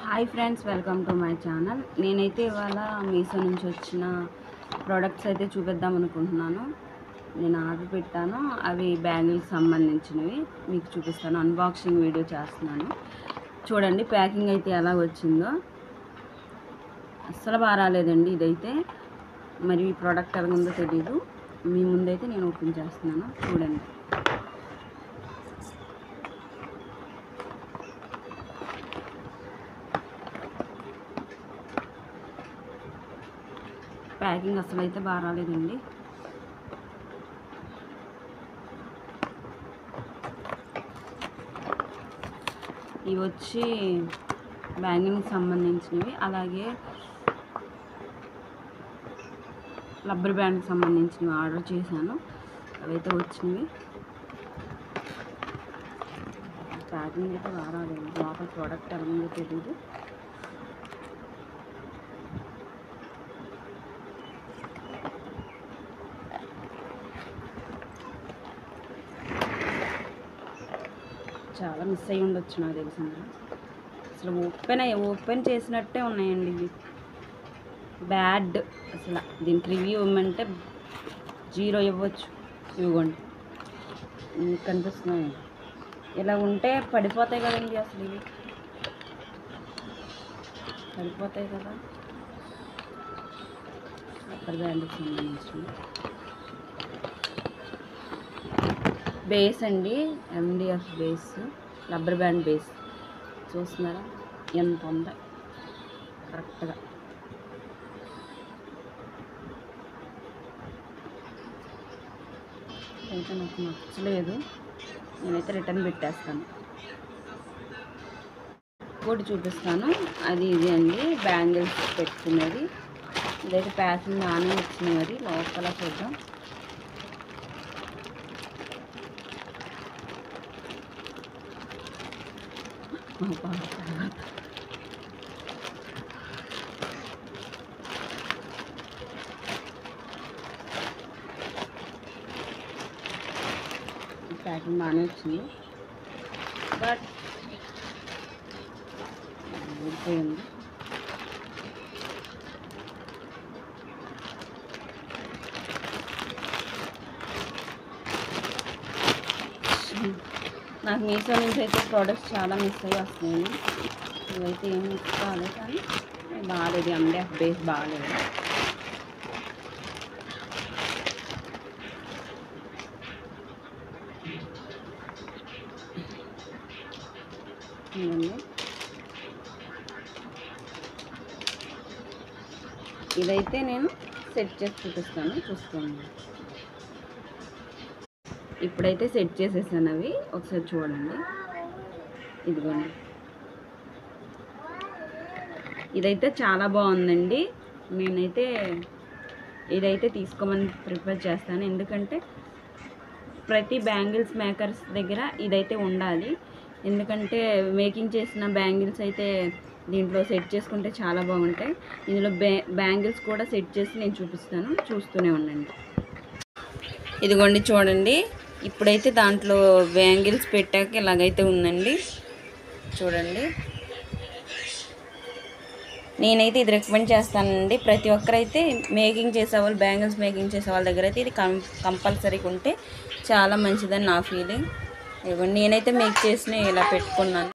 Hi friends welcome to my channel నేనైతే ఇవాళ మీషో నుంచి వచ్చిన ప్రోడక్ట్స్ అయితే చూపిద్దాం అనుకుంటున్నాను నేను ఆర్డర్ పెట్టాను అవి బ్యాంగిల్కి సంబంధించినవి మీకు చూపిస్తాను అన్బాక్సింగ్ వీడియో చేస్తున్నాను చూడండి ప్యాకింగ్ అయితే ఎలా వచ్చిందో అస్సలు బాగా రాలేదండి ఇదైతే మరి ఈ ప్రోడక్ట్ ఎలా ఉందో తెలీదు మీ ముందైతే నేను ఓపెన్ చేస్తున్నాను చూడండి ప్యాకింగ్ అసలు అయితే బాగా రాలేదండి ఇవి వచ్చి బ్యాంగిల్కి సంబంధించినవి అలాగే రబ్బర్ బ్యాండ్కి సంబంధించినవి ఆర్డర్ చేశాను అవైతే వచ్చినవి ప్యాకింగ్ అయితే బాగా రాలేదు లోపల ప్రోడక్ట్ ఎలా ఉందో తెలియదు చాలా మిస్ అయ్యి ఉండొచ్చు నాకు తెలిసింది అసలు ఓపెన్ అయ్యి ఓపెన్ చేసినట్టే ఉన్నాయండి ఇవి బ్యాడ్ అసలు దీనికి రివ్యూ ఇవ్వమంటే జీరో ఇవ్వచ్చు ఇవ్వండి మీకు కనిపిస్తున్నాయి ఇలా ఉంటే పడిపోతాయి కదండి అసలు ఇవి పడిపోతాయి కదా అక్కడ బ్యాండ్కి సంబంధించి బేస్ అండి MDF base rubber band base చూస్తున్నారా ఎంత ఉందో కరెక్ట్గా అయితే నాకు నచ్చలేదు నేనైతే రిటర్న్ పెట్టేస్తాను ఇంకోటి చూపిస్తాను అది ఇది అండి బ్యాంగిల్స్ పెట్టుకునేది ఇదైతే ప్యాకింగ్ బాగానే వచ్చింది మరి లోపల చూద్దాం అబ్బా, తర్వాత. ప్యాకింగ్ బాగానే వచ్చింది బట్ ఊడిపోయింది నాకు మీషో నుంచి అయితే ప్రోడక్ట్స్ చాలా మిస్ అయ్యి వస్తున్నాయి ఇవైతే ఏం మిస్ కాలేదు కానీ బాగాలేదు ఎండిఎఫ్ బేస్ బాగాలేదు ఇదండి. ఇదైతే నేను సెట్ చేసి చూపిస్తాను చూసుకోండి ఇప్పుడైతే సెట్ చేసేసాను అవి ఒకసారి చూడండి ఇదిగోండి ఇదైతే చాలా బాగుందండి నేనైతే ఇదైతే తీసుకోమని ప్రిఫర్ చేస్తాను ఎందుకంటే ప్రతి బ్యాంగిల్స్ మేకర్స్ దగ్గర ఇదైతే ఉండాలి ఎందుకంటే మేకింగ్ చేసిన బ్యాంగిల్స్ అయితే దీంట్లో సెట్ చేసుకుంటే చాలా బాగుంటాయి ఇందులో బ్యా బ్యాంగిల్స్ కూడా సెట్ చేసి నేను చూపిస్తాను చూస్తూనే ఉండండి ఇదిగోండి చూడండి ఇప్పుడైతే దాంట్లో బ్యాంగిల్స్ పెట్టాక ఇలాగైతే ఉందండి చూడండి నేనైతే ఇది రికమెండ్ చేస్తానండి ప్రతి ఒక్కరైతే మేకింగ్ చేసేవాళ్ళు బ్యాంగిల్స్ మేకింగ్ చేసే వాళ్ళ దగ్గర అయితే ఇది కం కంపల్సరీగా ఉంటే చాలా మంచిదని నా ఫీలింగ్ ఇదిగోండి నేనైతే మేక్ చేసిన ఇలా పెట్టుకున్నాను